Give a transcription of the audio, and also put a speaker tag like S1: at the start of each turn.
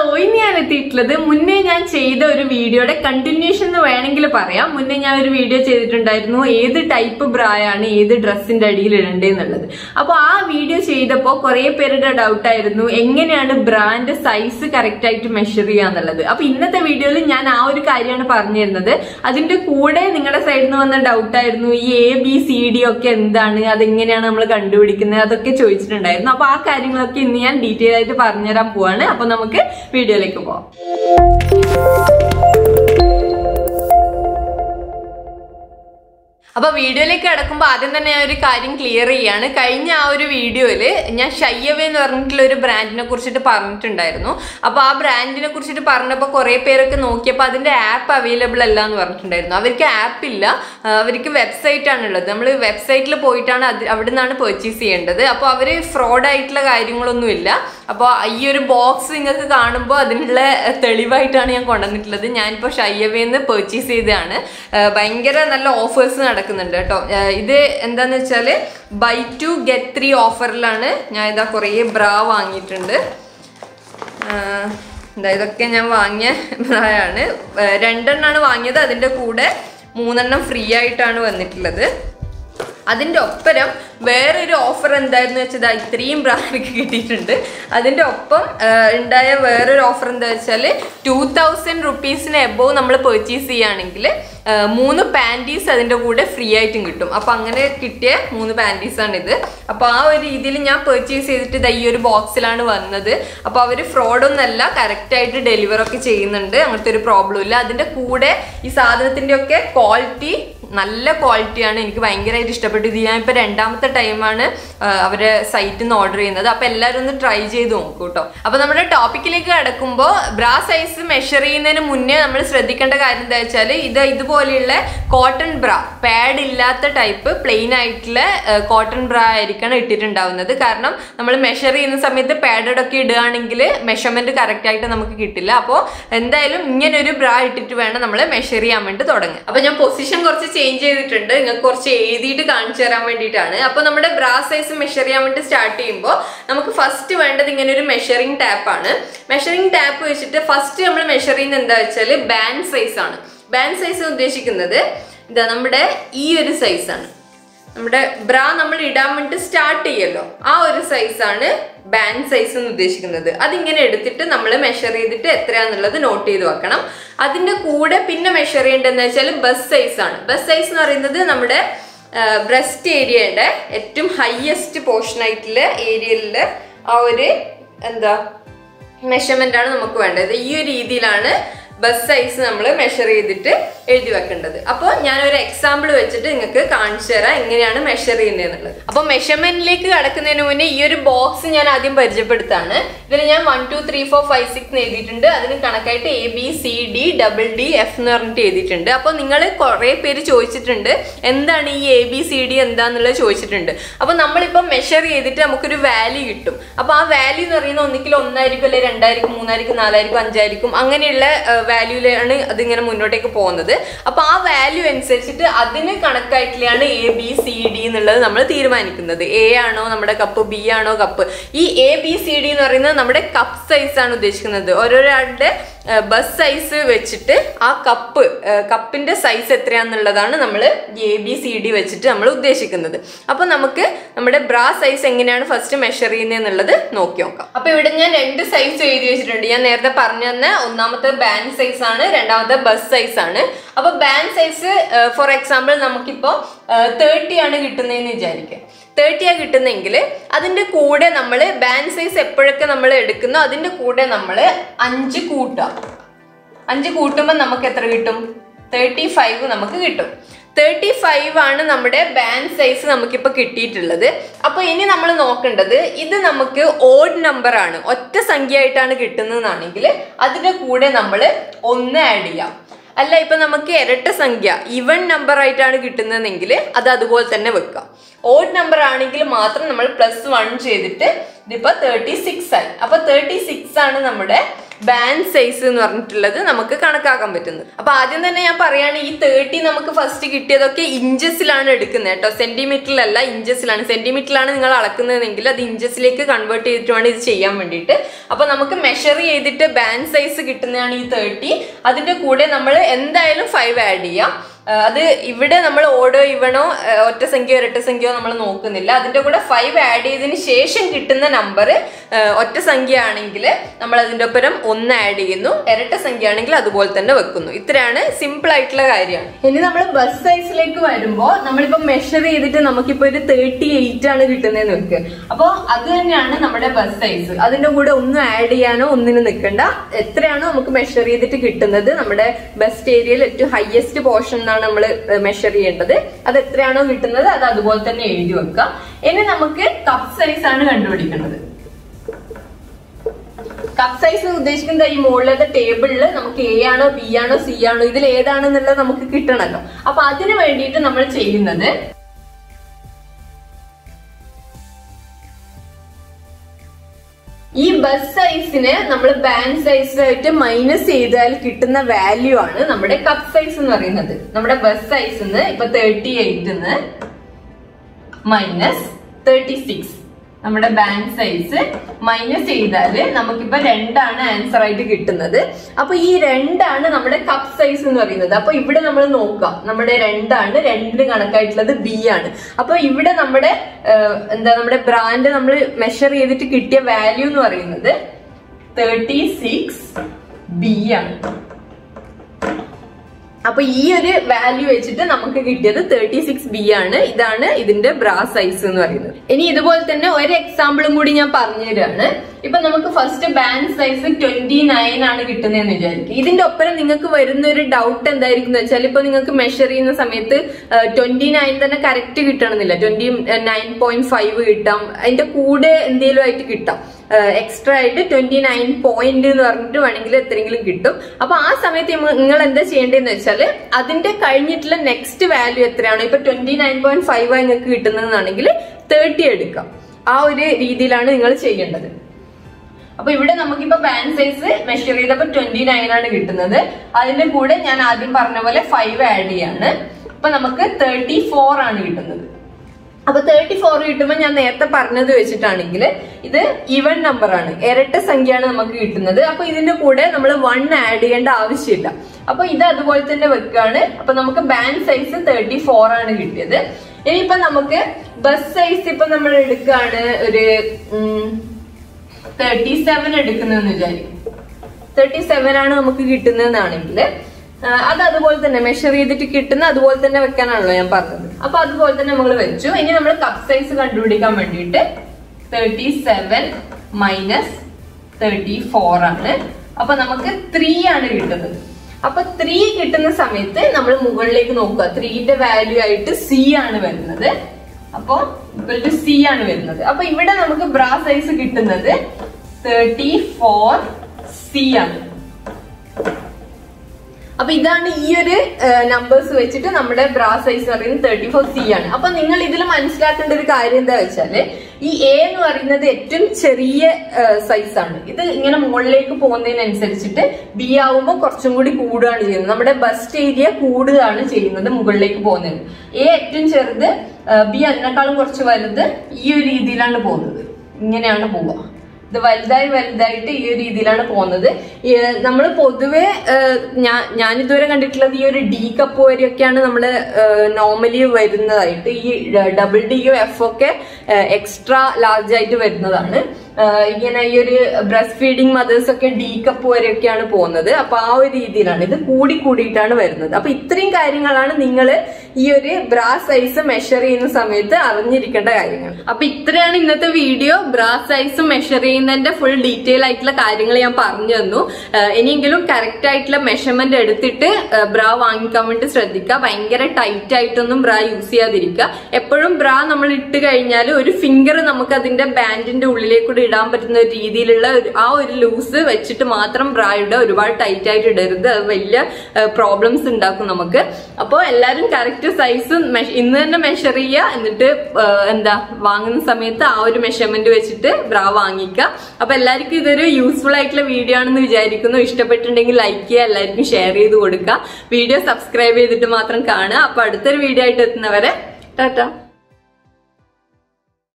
S1: ഇനി ഞാൻ എത്തിയിട്ടുള്ളത് മുന്നേ ഞാൻ ചെയ്ത ഒരു വീഡിയോയുടെ കണ്ടിന്യൂഷൻ എന്ന് വേണമെങ്കിൽ പറയാം മുന്നേ ഞാൻ ഒരു വീഡിയോ ചെയ്തിട്ടുണ്ടായിരുന്നു ഏത് ടൈപ്പ് ബ്രായാണ് ഏത് ഡ്രസ്സിന്റെ അടിയിൽ ഇടണ്ടേന്നുള്ളത് അപ്പൊ ആ വീഡിയോ ചെയ്തപ്പോൾ കുറെ പേരുടെ ഡൗട്ട് ആയിരുന്നു എങ്ങനെയാണ് ബ്രാൻഡ് സൈസ് കറക്റ്റ് ആയിട്ട് മെഷർ ചെയ്യാന്നുള്ളത് അപ്പൊ ഇന്നത്തെ വീഡിയോയിൽ ഞാൻ ആ ഒരു കാര്യമാണ് പറഞ്ഞു തരുന്നത് അതിന്റെ കൂടെ നിങ്ങളുടെ സൈഡിൽ നിന്ന് വന്ന ഡൗട്ട് ആയിരുന്നു ഈ എ ബി സി ഡി ഒക്കെ എന്താണ് അതെങ്ങനെയാണ് നമ്മൾ കണ്ടുപിടിക്കുന്നത് അതൊക്കെ ചോദിച്ചിട്ടുണ്ടായിരുന്നു അപ്പൊ ആ കാര്യങ്ങളൊക്കെ ഇന്ന് ഞാൻ ഡീറ്റെയിൽ ആയിട്ട് പറഞ്ഞുതരാൻ പോവാണ് അപ്പൊ നമുക്ക് വീഡിയോയിലേക്ക് പോവാം അപ്പൊ വീഡിയോയിലേക്ക് കിടക്കുമ്പോൾ ആദ്യം തന്നെ ഞാൻ ഒരു കാര്യം ക്ലിയർ ചെയ്യാണ് കഴിഞ്ഞ ആ ഒരു വീഡിയോയില് ഞാൻ ഷയ്യവേ എന്ന് പറഞ്ഞിട്ടുള്ള ഒരു ബ്രാൻഡിനെ കുറിച്ചിട്ട് പറഞ്ഞിട്ടുണ്ടായിരുന്നു അപ്പൊ ആ ബ്രാൻഡിനെ കുറിച്ചിട്ട് പറഞ്ഞപ്പോൾ കുറെ പേരൊക്കെ നോക്കിയപ്പോൾ അതിന്റെ ആപ്പ് അവൈലബിൾ അല്ല എന്ന് പറഞ്ഞിട്ടുണ്ടായിരുന്നു അവർക്ക് ആപ്പ് ഇല്ല ആ, അവർക്ക് വെബ്സൈറ്റ് ആണ് ഉള്ളത് നമ്മൾ വെബ്സൈറ്റിൽ പോയിട്ടാണ് അത് അവിടെ നിന്നാണ് പെർച്ചേസ് ചെയ്യേണ്ടത് അപ്പോൾ അവർ ഫ്രോഡ് ആയിട്ടുള്ള കാര്യങ്ങളൊന്നും ഇല്ല അപ്പോൾ ഈ ഒരു ബോക്സ് നിങ്ങൾക്ക് കാണുമ്പോൾ അതിനുള്ള തെളിവായിട്ടാണ് ഞാൻ കൊണ്ടുവന്നിട്ടുള്ളത് ഞാനിപ്പോൾ ഷയ്യവേന്ന് പെർച്ചേസ് ചെയ്തതാണ് ആ, ഭയങ്കര നല്ല ഓഫേഴ്സ് നടക്കുന്നുണ്ട് കേട്ടോ ആ, ഇത് എന്താന്ന് വെച്ചാൽ ബൈ ടു ഗെറ്റ് ത്രീ ഓഫറിലാണ് ഞാൻ ഇതാ കുറേ ബ്രാ വാങ്ങിയിട്ടുണ്ട് ആ, ഇതാ ഇതൊക്കെ ഞാൻ വാങ്ങിയ ബ്രായാണ് ആ, രണ്ടെണ്ണമാണ് വാങ്ങിയത് അതിൻ്റെ കൂടെ മൂന്നെണ്ണം ഫ്രീ ആയിട്ടാണ് വന്നിട്ടുള്ളത് അതിൻ്റെ ഒപ്പരം വേറൊരു ഓഫർ എന്തായിരുന്നു വെച്ചാൽ ദാ ഇത്രയും ബ്രാൻഡ് കിട്ടിയിട്ടുണ്ട് അതിൻ്റെ ഒപ്പം ആ, ഉണ്ടായ വേറൊരു ഓഫർ എന്താ വെച്ചാൽ ടൂ തൗസൻഡ് റുപ്പീസിന് എബോവ് നമ്മൾ പെർച്ചേസ് ചെയ്യുകയാണെങ്കിൽ ആ, മൂന്ന് പാൻറ്റീസ് അതിൻ്റെ കൂടെ ഫ്രീ ആയിട്ടും കിട്ടും അപ്പോൾ അങ്ങനെ കിട്ടിയ മൂന്ന് പാൻറ്റീസാണിത് അപ്പോൾ ആ ഒരു രീതിയിൽ ഞാൻ പെർച്ചേസ് ചെയ്തിട്ട് ദാ ഈ ഒരു ബോക്സിലാണ് വന്നത് അപ്പോൾ അവർ ഫ്രോഡൊന്നല്ല കറക്റ്റായിട്ട് ഡെലിവർ ഒക്കെ ചെയ്യുന്നുണ്ട് അങ്ങനത്തെ ഒരു പ്രോബ്ലം ഇല്ല അതിൻ്റെ കൂടെ ഈ സാധനത്തിൻ്റെ ഒക്കെ ക്വാളിറ്റി നല്ല ക്വാളിറ്റിയാണ് എനിക്ക് ഭയങ്കരമായിട്ട് ഇഷ്ടപ്പെട്ടു ഇത് ഞാൻ ഇപ്പോൾ രണ്ടാമത്തെ ടൈമാണ് അവരെ സൈറ്റിൽ നിന്ന് ഓർഡർ ചെയ്യുന്നത് അപ്പോൾ എല്ലാവരും ഒന്ന് ട്രൈ ചെയ്ത് നോക്കൂ കേട്ടോ അപ്പോൾ നമ്മുടെ ടോപ്പിക്കിലേക്ക് കിടക്കുമ്പോൾ ബ്രാ സൈസ് മെഷർ ചെയ്യുന്നതിന് മുന്നേ നമ്മൾ ശ്രദ്ധിക്കേണ്ട കാര്യം എന്താ വെച്ചാൽ ഇത് ഇതുപോലെയുള്ള കോട്ടൺ ബ്രാ പാഡ് ഇല്ലാത്ത ടൈപ്പ് പ്ലെയിൻ ആയിട്ടുള്ള കോട്ടൺ ബ്രാ ആയിരിക്കണം ഇട്ടിട്ടുണ്ടാവുന്നത് കാരണം നമ്മൾ മെഷർ ചെയ്യുന്ന സമയത്ത് പാഡഡ് ഒക്കെ ഇടുകയാണെങ്കിൽ മെഷർമെന്റ് കറക്റ്റ് ആയിട്ട് നമുക്ക് കിട്ടില്ല അപ്പോൾ എന്തായാലും ഇങ്ങനെ ഒരു ബ്രാ ഇട്ടിട്ട് വേണം നമ്മൾ മെഷർ ചെയ്യാൻ വേണ്ടി തുടങ്ങുക അപ്പോൾ ഞാൻ പൊസിഷൻ കുറച്ച് ചേഞ്ച് ചെയ്തിട്ടുണ്ട് നിങ്ങൾക്ക് കുറച്ച് എഴുതിയിട്ട് കാണിച്ചു തരാൻ വേണ്ടിയിട്ടാണ് അപ്പോൾ നമ്മുടെ ബ്രാ സൈസ് മെഷർ ചെയ്യാൻ വേണ്ടി സ്റ്റാർട്ട് ചെയ്യുമ്പോൾ നമുക്ക് ഫസ്റ്റ് വേണ്ടത് ഇങ്ങനെ ഒരു മെഷറിംഗ് ടാപ്പ് ആണ് മെഷറിംഗ് ടാപ്പ് വെച്ചിട്ട് ഫസ്റ്റ് നമ്മൾ മെഷർ ചെയ്യുന്നത് എന്താ വെച്ചാൽ ബാൻഡ് സൈസ് ആണ് ബാൻഡ് സൈസ് ഉദ്ദേശിക്കുന്നത് ഇതാ നമ്മുടെ ഈ ഒരു സൈസ് ആണ് നമ്മുടെ ബ്രാ നമ്മൾ ഇടാൻ വേണ്ടി സ്റ്റാർട്ട് ചെയ്യല്ലോ ആ ഒരു സൈസാണ് ബാൻഡ് സൈസ് എന്ന് ഉദ്ദേശിക്കുന്നത് അതിങ്ങനെ എടുത്തിട്ട് നമ്മൾ മെഷർ ചെയ്തിട്ട് എത്രയാന്നുള്ളത് നോട്ട് ചെയ്ത് വെക്കണം അതിന്റെ കൂടെ പിന്നെ മെഷർ ചെയ്യേണ്ടതെന്ന് വെച്ചാൽ ബസ് സൈസ് ആണ് ബസ് സൈസ് എന്ന് പറയുന്നത് നമ്മുടെ ബ്രസ്റ്റ് ഏരിയയുടെ ഏറ്റവും ഹയസ്റ്റ് പോർഷൻ ആയിട്ടുള്ള ഏരിയയിലെ ആ ഒരു എന്താ മെഷർമെന്റ് ആണ് നമുക്ക് വേണ്ടത് ഈ ഒരു രീതിയിലാണ് ബസ് സൈസ് നമ്മൾ മെഷർ ചെയ്തിട്ട് എഴുതി വെക്കേണ്ടത് അപ്പോൾ ഞാൻ ഒരു എക്സാമ്പിൾ വെച്ചിട്ട് നിങ്ങൾക്ക് കാണിച്ചു തരാം എങ്ങനെയാണ് മെഷർ ചെയ്യുന്നതെന്നുള്ളത് അപ്പോൾ മെഷർമെന്റിലേക്ക് കടക്കുന്നതിന് മുന്നേ ഈ ഒരു ബോക്സ് ഞാൻ ആദ്യം പരിചയപ്പെടുത്താണ് ഇതിൽ ഞാൻ one two three four five six എഴുതിയിട്ടുണ്ട് അതിന് കണക്കായിട്ട് A B C D double D F എന്ന് പറഞ്ഞിട്ട് എഴുതിയിട്ടുണ്ട് അപ്പോൾ നിങ്ങൾ കുറേ പേര് ചോദിച്ചിട്ടുണ്ട് എന്താണ് ഈ എ ബി സി ഡി എന്താന്നുള്ളത് ചോദിച്ചിട്ടുണ്ട് അപ്പോൾ നമ്മളിപ്പോൾ മെഷർ ചെയ്തിട്ട് നമുക്കൊരു വാല്യൂ കിട്ടും അപ്പോൾ ആ വാല്യൂ എന്ന് പറയുന്നത് ഒന്നിക്കിൽ ഒന്നായിരിക്കും അല്ലെങ്കിൽ രണ്ടായിരിക്കും മൂന്നായിരിക്കും നാലായിരിക്കും അഞ്ചായിരിക്കും അങ്ങനെയുള്ള വാല്യൂലാണ് അതിങ്ങനെ മുന്നോട്ടേക്ക് പോകുന്നത് അപ്പോൾ ആ വാല്യൂ അനുസരിച്ചിട്ട് അതിന് കണക്കായിട്ടുള്ളതാണ് എ ബി സി ഡി എന്നുള്ളത് നമ്മൾ തീരുമാനിക്കുന്നത് എ ആണോ നമ്മുടെ കപ്പ് ബി ആണോ കപ്പ് ഈ എ ബി സി ഡി എന്ന് പറയുന്നത് നമ്മുടെ കപ്പ് സൈസ് ആണ് ഉദ്ദേശിക്കുന്നത് ഓരോരാളുടെ ബസ് സൈസ് വെച്ചിട്ട് ആ കപ്പ് കപ്പിന്റെ സൈസ് എത്രയാന്നുള്ളതാണ് നമ്മൾ എ ബി സി ഡി വെച്ചിട്ട് നമ്മൾ ഉദ്ദേശിക്കുന്നത് അപ്പൊ നമുക്ക് നമ്മുടെ ബ്രാ സൈസ് എങ്ങനെയാണ് ഫസ്റ്റ് മെഷർ ചെയ്യുന്നതെന്നുള്ളത് നോക്കി നോക്കാം അപ്പൊ ഇവിടെ ഞാൻ രണ്ട് സൈസ് എഴുതി വെച്ചിട്ടുണ്ട് ഞാൻ നേരത്തെ പറഞ്ഞു തന്ന ഒന്നാമത്തെ ബാൻഡ് സൈസ് ആണ് രണ്ടാമത്തെ ബസ് സൈസ് ആണ് അപ്പൊ ബാൻഡ് സൈസ് ഫോർ എക്സാമ്പിൾ നമുക്കിപ്പോ തേർട്ടി ആണ് കിട്ടുന്നതെന്ന് വിചാരിക്കുക തേർട്ടിയാ കിട്ടുന്നെങ്കിൽ അതിന്റെ കൂടെ നമ്മൾ ബാൻഡ് സൈസ് എപ്പോഴൊക്കെ നമ്മൾ എടുക്കുന്നോ അതിന്റെ കൂടെ നമ്മൾ അഞ്ച് കൂട്ടുക അഞ്ച് കൂട്ടുമ്പോൾ നമുക്ക് എത്ര കിട്ടും തേർട്ടി ഫൈവ് നമുക്ക് കിട്ടും തേർട്ടി ഫൈവ് ആണ് നമ്മുടെ ബാൻഡ് സൈസ് നമുക്കിപ്പോൾ കിട്ടിയിട്ടുള്ളത് അപ്പോൾ ഇനി നമ്മൾ നോക്കേണ്ടത് ഇത് നമുക്ക് ഓഡ് നമ്പർ ആണ് ഒറ്റ സംഖ്യ ആയിട്ടാണ് കിട്ടുന്നതെന്നാണെങ്കിൽ അതിൻ്റെ കൂടെ നമ്മൾ ഒന്ന് ആഡ് ചെയ്യാം അല്ല ഇപ്പൊ നമുക്ക് ഇരട്ട സംഖ്യ ഇവൺ നമ്പർ ആയിട്ടാണ് കിട്ടുന്നതെങ്കിൽ അത് അതുപോലെ തന്നെ വെക്കാം ഓഡ് നമ്പർ ആണെങ്കിൽ മാത്രം നമ്മൾ പ്ലസ് വൺ ചെയ്തിട്ട് ഇതിപ്പോ തേർട്ടി സിക്സ് ആയി അപ്പൊ തേർട്ടി സിക്സ് ആണ് നമ്മുടെ ബാൻഡ് സൈസ് എന്ന് പറഞ്ഞിട്ടുള്ളത് നമുക്ക് കണക്കാക്കാൻ പറ്റുന്നത് അപ്പൊ ആദ്യം തന്നെ ഞാൻ പറയാണ് ഈ തേർട്ടി നമുക്ക് ഫസ്റ്റ് കിട്ടിയതൊക്കെ ഇഞ്ചസിലാണ് എടുക്കുന്നത് കേട്ടോ സെന്റിമീറ്ററിലല്ല ഇഞ്ചസിലാണ് സെന്റിമീറ്ററിലാണ് നിങ്ങൾ അളക്കുന്നതെങ്കിൽ അത് ഇഞ്ചസിലേക്ക് കൺവേർട്ട് ചെയ്തിട്ട് വേണം ഇത് ചെയ്യാൻ വേണ്ടിയിട്ട് അപ്പൊ നമുക്ക് മെഷർ ചെയ്തിട്ട് ബാൻഡ് സൈസ് കിട്ടുന്നതാണ് ഈ തേർട്ടി അതിന്റെ കൂടെ നമ്മൾ എന്തായാലും ഫൈവ് ആഡ് ചെയ്യാം ആ, അത് ഇവിടെ നമ്മൾ ഓടോ ഇവണോ ആ, ഒറ്റ സംഖ്യയോ ഇരട്ട സംഖ്യയോ നമ്മൾ നോക്കുന്നില്ല അതിന്റെ കൂടെ ഫൈവ് ആഡ് ചെയ്തതിന് ശേഷം കിട്ടുന്ന നമ്പർ ഒറ്റ സംഖ്യ ആണെങ്കിൽ നമ്മൾ അതിന്റെ ഒപ്പരം ഒന്ന് ആഡ് ചെയ്യുന്നു ഇരട്ട സംഖ്യ ആണെങ്കിൽ അതുപോലെ തന്നെ വെക്കുന്നു ഇത്രയാണ് സിമ്പിൾ ആയിട്ടുള്ള കാര്യമാണ് ഇനി നമ്മൾ ബസ് സൈസിലേക്ക് വരുമ്പോൾ നമ്മളിപ്പോ മെഷർ ചെയ്തിട്ട് നമുക്കിപ്പോ ഒരു തേർട്ടി എയ്റ്റ് ആണ് കിട്ടുന്നതെന്ന് വെക്ക് അപ്പോൾ അത് തന്നെയാണ് നമ്മുടെ ബസ് സൈസ് അതിന്റെ കൂടെ ഒന്നും ആഡ് ചെയ്യാനോ ഒന്നിനും നിൽക്കണ്ട എത്രയാണോ നമുക്ക് മെഷർ ചെയ്തിട്ട് കിട്ടുന്നത് നമ്മുടെ ബെസ്റ്റ് ഏരിയയിൽ ഏറ്റവും ഹയസ്റ്റ് പോർഷൻ എന്നാണ് നമ്മൾ മെഷർ ചെയ്യേണ്ടത് അത് എത്രയാണോ കിട്ടുന്നത് അത് അതുപോലെ തന്നെ എഴുതി വെക്കുക ഇനി നമുക്ക് കപ്പ് സൈസ് ആണ് കണ്ടുപിടിക്കേണ്ടത് കപ്പ് സൈസ് ഉദ്ദേശിക്കുന്നത് ഈ മുകളിലത്തെ ടേബിളിൽ നമുക്ക് എ ആണോ ബി ആണോ സി ആണോ ഇതിൽ ഏതാണെന്നുള്ളത് നമുക്ക് കിട്ടണമല്ലോ അപ്പൊ അതിന് വേണ്ടിയിട്ട് നമ്മൾ ചെയ്യുന്നത് ഈ ബസ് സൈസിന് നമ്മൾ ബാൻഡ് സൈസായിട്ട് മൈനസ് ചെയ്താൽ കിട്ടുന്ന വാല്യൂ ആണ് നമ്മുടെ കപ്പ് സൈസ് എന്ന് പറയുന്നത് നമ്മുടെ ബസ് സൈസിന്ന് ഇപ്പൊ തേർട്ടി എയ്റ്റിന്ന് മൈനസ് തേർട്ടി സിക്സ് നമ്മുടെ ബാൻഡ് സൈസ് മൈനസ് ചെയ്താല് നമുക്കിപ്പോ രണ്ടാണ് ആൻസർ ആയിട്ട് കിട്ടുന്നത് അപ്പൊ ഈ രണ്ടാണ് നമ്മുടെ കപ്പ് സൈസ് എന്ന് പറയുന്നത് അപ്പൊ ഇവിടെ നമ്മൾ നോക്കാം നമ്മുടെ രണ്ടാണ് രണ്ടിന് കണക്കായിട്ടുള്ളത് ബി ആണ് അപ്പൊ ഇവിടെ നമ്മുടെ ഏഹ്, എന്താ നമ്മുടെ ബ്രാൻഡ് നമ്മൾ മെഷർ ചെയ്തിട്ട് കിട്ടിയ വാല്യൂ എന്ന് പറയുന്നത് തേർട്ടി സിക്സ് ബി ആണ് അപ്പൊ ഈ ഒരു വാല്യൂ വെച്ചിട്ട് നമുക്ക് കിട്ടിയത് തേർട്ടി സിക്സ് ബി ആണ് ഇതാണ് ഇതിന്റെ ബ്രാ സൈസ് എന്ന് പറയുന്നത് ഇനി ഇതുപോലെ തന്നെ ഒരു എക്സാമ്പിളും കൂടി ഞാൻ പറഞ്ഞു തരാണ് ഇപ്പൊ നമുക്ക് first band size twenty nine ആണ് കിട്ടുന്നതെന്ന് വിചാരിക്കും ഇതിന്റെ ഒപ്പം നിങ്ങൾക്ക് വരുന്ന ഒരു ഡൗട്ട് എന്തായിരിക്കും എന്ന് വെച്ചാൽ ഇപ്പൊ നിങ്ങൾക്ക് മെഷർ ചെയ്യുന്ന സമയത്ത് ട്വന്റി നയൻ തന്നെ കറക്റ്റ് കിട്ടണമെന്നില്ല ട്വന്റി നയൻ പോയിന്റ് ഫൈവ് കിട്ടാം അതിന്റെ കൂടെ എന്തെങ്കിലും ആയിട്ട് കിട്ടാം എക്സ്ട്രാ ആയിട്ട് ട്വന്റി നയൻ പോയിന്റ് എന്ന് പറഞ്ഞിട്ട് വേണമെങ്കിൽ എത്രയെങ്കിലും കിട്ടും അപ്പൊ ആ സമയത്ത് ഇമ്മ- നിങ്ങൾ എന്താ ചെയ്യേണ്ടതെന്ന് വെച്ചാല് അതിന്റെ കഴിഞ്ഞിട്ടുള്ള നെക്സ്റ്റ് വാല്യൂ എത്രയാണോ ഇപ്പൊ ട്വന്റി നയൻ പോയിന്റ് ഫൈവ് നിങ്ങൾക്ക് കിട്ടുന്നതെന്നാണെങ്കിൽ തേർട്ടി എടുക്കാം ആ ഒരു രീതിയിലാണ് നിങ്ങൾ ചെയ്യേണ്ടത് അപ്പൊ ഇവിടെ നമുക്കിപ്പോ ബാൻഡ് സൈസ് മെഷർ ചെയ്തപ്പോ ട്വന്റി നയൻ ആണ് കിട്ടുന്നത് അതിന്റെ കൂടെ ഞാൻ ആദ്യം പറഞ്ഞ പോലെ ഫൈവ് ആഡ് ചെയ്യാണ് അപ്പൊ നമുക്ക് തേർട്ടി ഫോർ ആണ് കിട്ടുന്നത് അപ്പൊ തേർട്ടി ഫോർ കിട്ടുമ്പോൾ ഞാൻ നേരത്തെ പറഞ്ഞത് വെച്ചിട്ടാണെങ്കിൽ ഇത് ഈവൻ നമ്പർ ആണ് ഇരട്ട സംഖ്യയാണ് നമുക്ക് കിട്ടുന്നത് അപ്പൊ ഇതിന്റെ കൂടെ നമ്മൾ വൺ ആഡ് ചെയ്യേണ്ട ആവശ്യമില്ല അപ്പൊ ഇത് അതുപോലെ തന്നെ വെക്കാണ് അപ്പൊ നമുക്ക് ബാൻഡ് സൈസ് തേർട്ടി ഫോർ ആണ് കിട്ടിയത് ഇനിയിപ്പോ നമുക്ക് ബസ് സൈസ് ഇപ്പൊ നമ്മൾ എടുക്കുകയാണ് ഒരു തേർട്ടി സെവൻ എടുക്കുന്നതെന്ന് വിചാരിക്കും തേർട്ടി സെവൻ ആണ് നമുക്ക് കിട്ടുന്നതെന്നാണെങ്കിൽ അത് അതുപോലെ തന്നെ മെഷർ ചെയ്തിട്ട് കിട്ടുന്ന അതുപോലെ തന്നെ വെക്കാനാണല്ലോ ഞാൻ പറഞ്ഞത് അപ്പൊ അതുപോലെ തന്നെ നമ്മൾ വെച്ചു ഇനി നമ്മൾ കപ്പ് സൈസ് കണ്ടുപിടിക്കാൻ വേണ്ടിയിട്ട് thirty seven minus thirty four ആണ് അപ്പൊ നമുക്ക് ത്രീ ആണ് കിട്ടുന്നത് അപ്പൊ ത്രീ കിട്ടുന്ന സമയത്ത് നമ്മൾ മുകളിലേക്ക് നോക്കുക ത്രീന്റെ വാല്യൂ ആയിട്ട് സി ആണ് വരുന്നത് അപ്പൊ ഇക്വൽ ടു സി ആണ് വരുന്നത് അപ്പൊ ഇവിടെ നമുക്ക് ബ്രാ സൈസ് കിട്ടുന്നത് തേർട്ടി ഫോർ സി ആണ് അപ്പൊ ഇതാണ് ഈ ഒരു നമ്പേഴ്സ് വെച്ചിട്ട് നമ്മുടെ ബ്രാ സൈസ് പറയുന്നത് തേർട്ടി ഫോർ സി ആണ് അപ്പൊ നിങ്ങൾ ഇതിൽ മനസ്സിലാക്കേണ്ട ഒരു കാര്യം എന്താ വെച്ചാല് ഈ എ എന്ന് പറയുന്നത് ഏറ്റവും ചെറിയ സൈസ് ആണ് ഇത് ഇങ്ങനെ മുകളിലേക്ക് പോകുന്നതിനനുസരിച്ചിട്ട് ബി ആവുമ്പോൾ കുറച്ചും കൂടി കൂടുകയാണ് ചെയ്യുന്നത് നമ്മുടെ ബസ്റ്റ് ഏരിയ കൂടുകയാണ് ചെയ്യുന്നത് മുകളിലേക്ക് പോകുന്നത് എ ഏറ്റവും ചെറുത് ബി അതിനേക്കാളും കുറച്ച് വലുത് ഈ ഒരു രീതിയിലാണ് പോകുന്നത് ഇങ്ങനെയാണ് പോവുക ഇത് വലുതായി വലുതായിട്ട് ഈ ഒരു രീതിയിലാണ് പോകുന്നത് നമ്മൾ പൊതുവെ ഏഹ്, ഞാൻ ഞാൻ ഇതുവരെ കണ്ടിട്ടുള്ളത് ഈ ഒരു ഡി കപ്പ് വരെയൊക്കെയാണ് നമ്മൾ നോർമലി വരുന്നതായിട്ട് ഈ ഡബിൾ ഡിയും എഫ് ഒക്കെ എക്സ്ട്രാ ലാർജ് ആയിട്ട് വരുന്നതാണ് ഏഹ്, ഇങ്ങനെ ഈ ഒരു ബ്രസ്റ്റ് ഫീഡിങ് മദേഴ്സ് ഒക്കെ ഡി കപ്പ് വരെയൊക്കെയാണ് പോകുന്നത് അപ്പൊ ആ ഒരു രീതിയിലാണ് ഇത് കൂടി കൂടിയിട്ടാണ് വരുന്നത് അപ്പൊ ഇത്രയും കാര്യങ്ങളാണ് നിങ്ങൾ ഈ ഒരു ബ്രാ സൈസ് മെഷർ ചെയ്യുന്ന സമയത്ത് അറിഞ്ഞിരിക്കേണ്ട കാര്യങ്ങൾ അപ്പൊ ഇത്രയാണ് ഇന്നത്തെ വീഡിയോ ബ്രാ സൈസ് മെഷർ ചെയ്യുന്നതിന്റെ ഫുൾ ഡീറ്റെയിൽ ആയിട്ടുള്ള കാര്യങ്ങൾ ഞാൻ പറഞ്ഞു തന്നു ഏഹ് ഇനിയെങ്കിലും കറക്റ്റ് ആയിട്ടുള്ള മെഷർമെന്റ് എടുത്തിട്ട് ബ്രാ വാങ്ങിക്കാൻ വേണ്ടി ശ്രദ്ധിക്കുക ഭയങ്കര ടൈറ്റ് ആയിട്ടൊന്നും ബ്രാ യൂസ് ചെയ്യാതിരിക്കുക എപ്പോഴും ബ്രാ നമ്മൾ ഇട്ട് കഴിഞ്ഞാൽ ഒരു ഫിംഗർ നമുക്ക് അതിന്റെ ബാൻഡിന്റെ ഉള്ളിലേക്ക് കൂടി ഇടാൻ പറ്റുന്ന ഒരു രീതിയിലുള്ള ഒരു- ആ ഒരു ലൂസ് വെച്ചിട്ട് മാത്രം ബ്രാ ഇടുക ഒരുപാട് ടൈറ്റ് ആയിട്ട് ഇടരുത് അത് വലിയ പ്രോബ്ലംസ് ഉണ്ടാക്കും നമുക്ക് അപ്പോൾ എല്ലാവരും കറക്റ്റ് സൈസ് ഇന്ന് തന്നെ മെഷർ ചെയ്യുക എന്നിട്ട് ആ, എന്താ വാങ്ങുന്ന സമയത്ത് ആ ഒരു മെഷർമെന്റ് വെച്ചിട്ട് ബ്രാ വാങ്ങിക്കുക അപ്പൊ എല്ലാവർക്കും ഇതൊരു യൂസ്ഫുൾ ആയിട്ടുള്ള വീഡിയോ ആണെന്ന് വിചാരിക്കുന്നു ഇഷ്ടപ്പെട്ടിട്ടുണ്ടെങ്കിൽ ലൈക്ക് ചെയ്യുക എല്ലാവർക്കും ഷെയർ ചെയ്ത് കൊടുക്കുക വീഡിയോ സബ്സ്ക്രൈബ് ചെയ്തിട്ട് മാത്രം കാണുക അപ്പൊ അടുത്തൊരു വീഡിയോ ആയിട്ട് എത്തുന്നവരെ ടാറ്റ